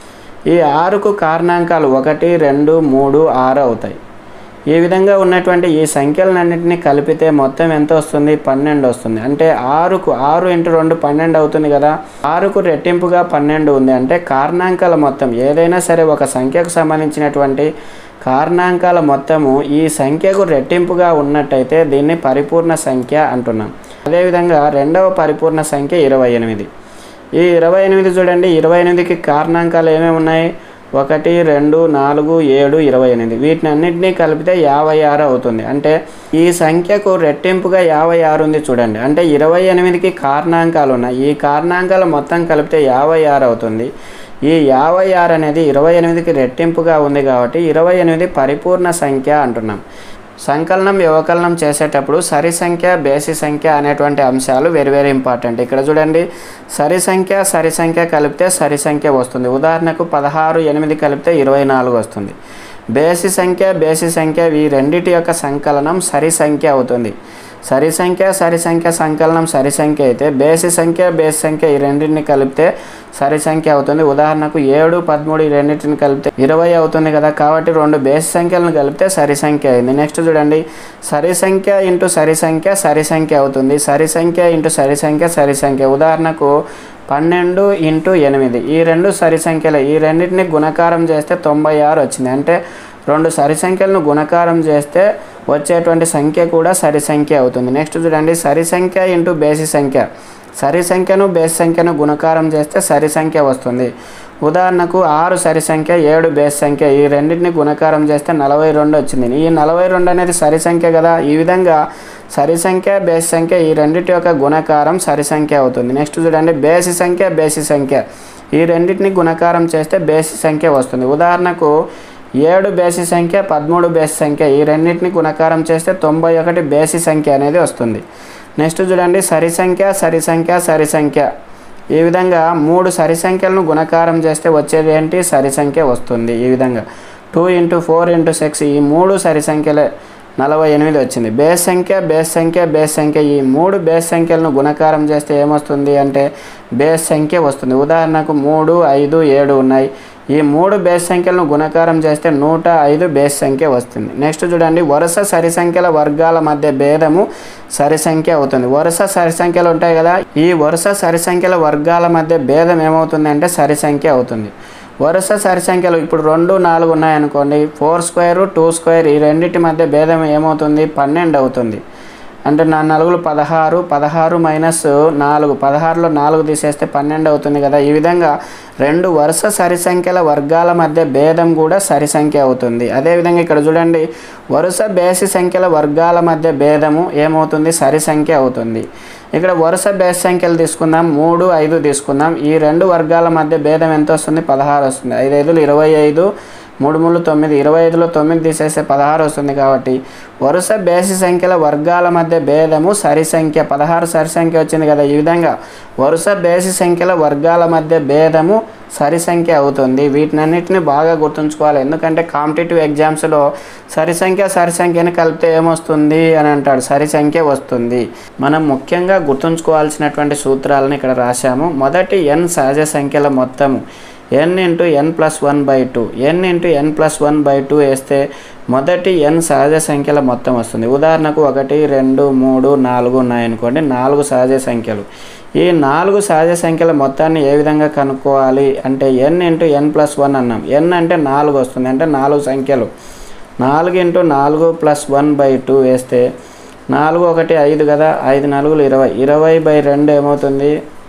ఈ ఆరుకు కారణాంకాలు ఒకటి రెండు మూడు ఆరు అవుతాయి ఈ విధంగా ఉన్నటువంటి ఈ సంఖ్యలన్నింటినీ కలిపితే మొత్తం ఎంత వస్తుంది పన్నెండు వస్తుంది అంటే ఆరుకు ఆరు ఇంటూ రెండు పన్నెండు అవుతుంది కదా ఆరుకు రెట్టింపుగా పన్నెండు ఉంది అంటే కారణాంకాల మొత్తం ఏదైనా సరే ఒక సంఖ్యకు సంబంధించినటువంటి కారణాంకాల మొత్తము ఈ సంఖ్యకు రెట్టింపుగా ఉన్నట్టయితే దీన్ని పరిపూర్ణ సంఖ్య అంటున్నాం అదేవిధంగా రెండవ పరిపూర్ణ సంఖ్య ఇరవై ఎనిమిది ఈ ఇరవై ఎనిమిది చూడండి ఇరవై ఎనిమిదికి కారణాంకాలు ఏమేమి ఉన్నాయి ఒకటి రెండు నాలుగు ఏడు ఇరవై ఎనిమిది వీటిని అన్నింటినీ కలిపితే యాభై ఆరు అవుతుంది అంటే ఈ సంఖ్యకు రెట్టింపుగా యాభై ఆరు ఉంది చూడండి అంటే ఇరవై ఎనిమిదికి కారణాంకాలు ఉన్నాయి ఈ కారణాంకాలు మొత్తం కలిపితే యాభై ఆరు అవుతుంది ఈ యాభై ఆరు అనేది ఇరవై ఎనిమిదికి రెట్టింపుగా ఉంది కాబట్టి ఇరవై ఎనిమిది పరిపూర్ణ సంఖ్య అంటున్నాం సంకలనం వ్యవకలనం చేసేటప్పుడు సరి సంఖ్య బేసి సంఖ్య అనేటువంటి అంశాలు వెరీ వెరీ ఇంపార్టెంట్ ఇక్కడ చూడండి సరి సంఖ్య సరి సంఖ్య కలిపితే సరి సంఖ్య వస్తుంది ఉదాహరణకు పదహారు ఎనిమిది కలిపితే ఇరవై నాలుగు వస్తుంది బేసి సంఖ్య బేసి సంఖ్య ఈ రెండిటి యొక్క సంకలనం సరి సంఖ్య అవుతుంది సరి సంఖ్య సరి సంఖ్య సంకలనం సరి సంఖ్య అయితే బేసి సంఖ్య బేసి సంఖ్య ఈ రెండింటిని కలిపితే సరి సంఖ్య అవుతుంది ఉదాహరణకు ఏడు పదమూడు ఈ రెండింటిని కలిపితే ఇరవై అవుతుంది కదా కాబట్టి రెండు బేసి సంఖ్యలను కలిపితే సరి సంఖ్య అయింది నెక్స్ట్ చూడండి సరి సంఖ్య ఇంటూ సరి సంఖ్య సరి సంఖ్య అవుతుంది సరి సంఖ్య ఇంటూ సరి సంఖ్య సరి సంఖ్య ఉదాహరణకు పన్నెండు ఇంటూ ఎనిమిది ఈ రెండు సరి సంఖ్యలే ఈ రెండింటిని గుణకారం చేస్తే తొంభై ఆరు వచ్చింది అంటే రెండు సరి సంఖ్యలను గుణకారం చేస్తే వచ్చేటువంటి సంఖ్య కూడా సరి సంఖ్య అవుతుంది నెక్స్ట్ చూడండి సరి సంఖ్య ఇంటూ బేసి సంఖ్య సరి సంఖ్యను బేసి సంఖ్యను గుణకారం చేస్తే సరి సంఖ్య వస్తుంది ఉదాహరణకు ఆరు సరి సంఖ్య ఏడు బేస్ సంఖ్య ఈ రెండింటిని గుణకారం చేస్తే నలభై రెండు వచ్చింది ఈ నలభై రెండు అనేది సరి సంఖ్య కదా ఈ విధంగా సరి సంఖ్య బేసి సంఖ్య ఈ రెండింటి యొక్క గుణకారం సరి సంఖ్య అవుతుంది నెక్స్ట్ చూడండి బేసి సంఖ్య బేసి సంఖ్య ఈ రెండింటిని గుణకారం చేస్తే బేసి సంఖ్య వస్తుంది ఉదాహరణకు ఏడు బేసి సంఖ్య పదమూడు బేసి సంఖ్య ఈ రెండింటిని గుణకారం చేస్తే తొంభై ఒకటి బేసి సంఖ్య అనేది వస్తుంది నెక్స్ట్ చూడండి సరి సంఖ్య సరి సంఖ్య సరి సంఖ్య ఈ విధంగా మూడు సరి సంఖ్యలను గుణకారం చేస్తే వచ్చేది ఏంటి సరి సంఖ్య వస్తుంది ఈ విధంగా two into four into six ఈ మూడు సరి సంఖ్యలే నలభై ఎనిమిది వచ్చింది బేస్ సంఖ్య బేస్ సంఖ్య బేస్ సంఖ్య ఈ మూడు బేస్ సంఖ్యలను గుణకారం చేస్తే ఏమొస్తుంది అంటే బేస్ సంఖ్య వస్తుంది ఉదాహరణకు మూడు ఐదు ఏడు ఉన్నాయి ఈ మూడు బేస్ సంఖ్యలను గుణకారం చేస్తే నూట ఐదు బేస్ సంఖ్య వస్తుంది నెక్స్ట్ చూడండి వరుస సరి సంఖ్యల వర్గాల మధ్య భేదము సరి సంఖ్య అవుతుంది వరుస సరి సంఖ్యలు ఉంటాయి కదా ఈ వరుస సరి సంఖ్యల వర్గాల మధ్య భేదం ఏమవుతుంది అంటే సరి సంఖ్య అవుతుంది వరుస సరి సంఖ్యలు ఇప్పుడు రెండు నాలుగు ఉన్నాయనుకోండి ఫోర్ స్క్వేర్ టూ స్క్వేర్ ఈ రెండింటి మధ్య భేదం ఏమవుతుంది పన్నెండు అవుతుంది అంటే నా నలుగులు పదహారు పదహారు మైనస్ నాలుగు పదహారులో నాలుగు తీసేస్తే పన్నెండు అవుతుంది కదా ఈ విధంగా రెండు వరుస సరి సంఖ్యల వర్గాల మధ్య భేదం కూడా సరి సంఖ్య అవుతుంది అదేవిధంగా ఇక్కడ చూడండి వరుస బేసి సంఖ్యల వర్గాల మధ్య భేదము ఏమవుతుంది సరి సంఖ్య అవుతుంది ఇక్కడ వరుస బేస్ సంఖ్యలు తీసుకుందాం మూడు ఐదు తీసుకుందాం ఈ రెండు వర్గాల మధ్య భేదం ఎంత వస్తుంది పదహారు వస్తుంది ఐదు ఐదులు ఇరవై ఐదు మూడు మూడు తొమ్మిది ఇరవై ఐదులో తొమ్మిది తీసేస్తే పదహారు వస్తుంది కాబట్టి వరుస బేసి సంఖ్యల వర్గాల మధ్య భేదము సరి సంఖ్య పదహారు సరి సంఖ్య వచ్చింది కదా ఈ విధంగా వరుస బేసి సంఖ్యల వర్గాల మధ్య భేదము సరి సంఖ్య అవుతుంది వీటినన్నిటిని బాగా గుర్తుంచుకోవాలి ఎందుకంటే కాంపిటేటివ్ ఎగ్జామ్స్లో సరి సంఖ్య సరి సంఖ్యని కలిపితే ఏమొస్తుంది అని అంటాడు సరి సంఖ్య వస్తుంది మనం ముఖ్యంగా గుర్తుంచుకోవాల్సినటువంటి సూత్రాలను ఇక్కడ రాశాము మొదటి ఎన్ సహజ సంఖ్యల మొత్తము N into N plus one by two N into N plus one by two వేస్తే మొదటి ఎన్ సహజ సంఖ్యల మొత్తం వస్తుంది ఉదాహరణకు ఒకటి రెండు మూడు నాలుగు ఉన్నాయనుకోండి నాలుగు సహజ సంఖ్యలు ఈ నాలుగు సహజ సంఖ్యల మొత్తాన్ని ఏ విధంగా కనుక్కోవాలి అంటే N into N plus one అన్నాం ఎన్ అంటే నాలుగు వస్తుంది అంటే నాలుగు సంఖ్యలు నాలుగు ఇంటూ నాలుగు ప్లస్ వన్ బై టూ వేస్తే నాలుగు ఒకటి ఐదు కదా ఐదు నాలుగులు ఇరవై ఇరవై బై రెండు ఏమవుతుంది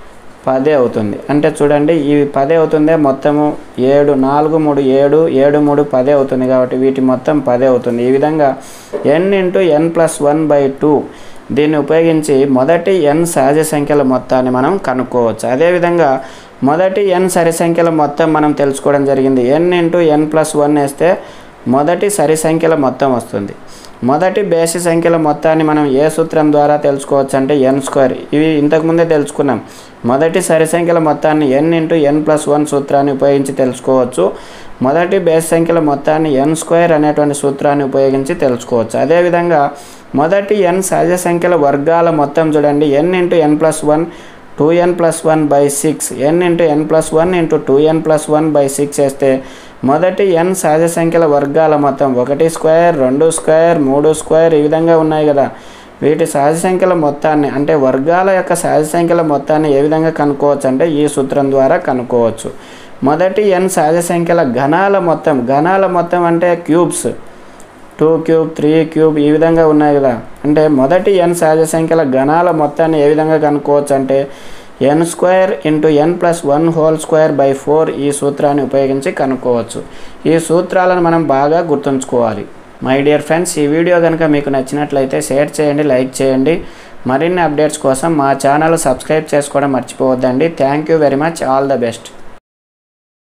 పదే అవుతుంది అంటే చూడండి ఇవి పదే అవుతుందే మొత్తము ఏడు నాలుగు మూడు ఏడు ఏడు మూడు పదే అవుతుంది కాబట్టి వీటి మొత్తం పదే అవుతుంది ఈ విధంగా N into N plus one by two దీన్ని ఉపయోగించి మొదటి ఎన్ సహజ సంఖ్యల మొత్తాన్ని మనం కనుక్కోవచ్చు అదేవిధంగా మొదటి ఎన్ సరి సంఖ్యల మొత్తం మనం తెలుసుకోవడం జరిగింది N into N plus one వేస్తే మొదటి సరి సంఖ్యల మొత్తం వస్తుంది మొదటి బేసి సంఖ్యల మొత్తాన్ని మనం ఏ సూత్రం ద్వారా తెలుసుకోవచ్చు అంటే ఎన్ స్క్వేర్ ఇవి ఇంతకుముందే తెలుసుకున్నాం మొదటి సరి సంఖ్యల మొత్తాన్ని N into N plus one సూత్రాన్ని ఉపయోగించి తెలుసుకోవచ్చు మొదటి బేస్ సంఖ్యల మొత్తాన్ని ఎన్ స్క్వేర్ అనేటువంటి సూత్రాన్ని ఉపయోగించి తెలుసుకోవచ్చు అదేవిధంగా మొదటి ఎన్ సహజ సంఖ్యల వర్గాల మొత్తం చూడండి N into N plus one two N plus one by six N into N plus one into two N plus one by six వేస్తే మొదటి ఎన్ సహజ సంఖ్యల వర్గాల మొత్తం ఒకటి స్క్వేర్ రెండు స్క్వేర్ మూడు స్క్వేర్ ఈ విధంగా ఉన్నాయి కదా వీటి సహజ సంఖ్యల మొత్తాన్ని అంటే వర్గాల యొక్క సహజ సంఖ్యల మొత్తాన్ని ఏ విధంగా కనుక్కోవచ్చు అంటే ఈ సూత్రం ద్వారా కనుక్కోవచ్చు మొదటి ఎన్ సహజ సంఖ్యల ఘనాల మొత్తం ఘనాల మొత్తం అంటే cubes two cube three cube ఈ విధంగా ఉన్నాయి కదా అంటే మొదటి ఎన్ సహజ సంఖ్యల గణాల మొత్తాన్ని ఏ విధంగా కనుక్కోవచ్చు అంటే N square into N plus one whole square by four ఈ సూత్రాన్ని ఉపయోగించి కనుక్కోవచ్చు ఈ సూత్రాలను మనం బాగా గుర్తుంచుకోవాలి మై డియర్ ఫ్రెండ్స్ ఈ వీడియో కనుక మీకు నచ్చినట్లయితే షేర్ చేయండి లైక్ చేయండి మరిన్ని అప్డేట్స్ కోసం మా ఛానల్ సబ్స్క్రైబ్ చేసుకోవడం మర్చిపోవద్దండి thank you very much all the best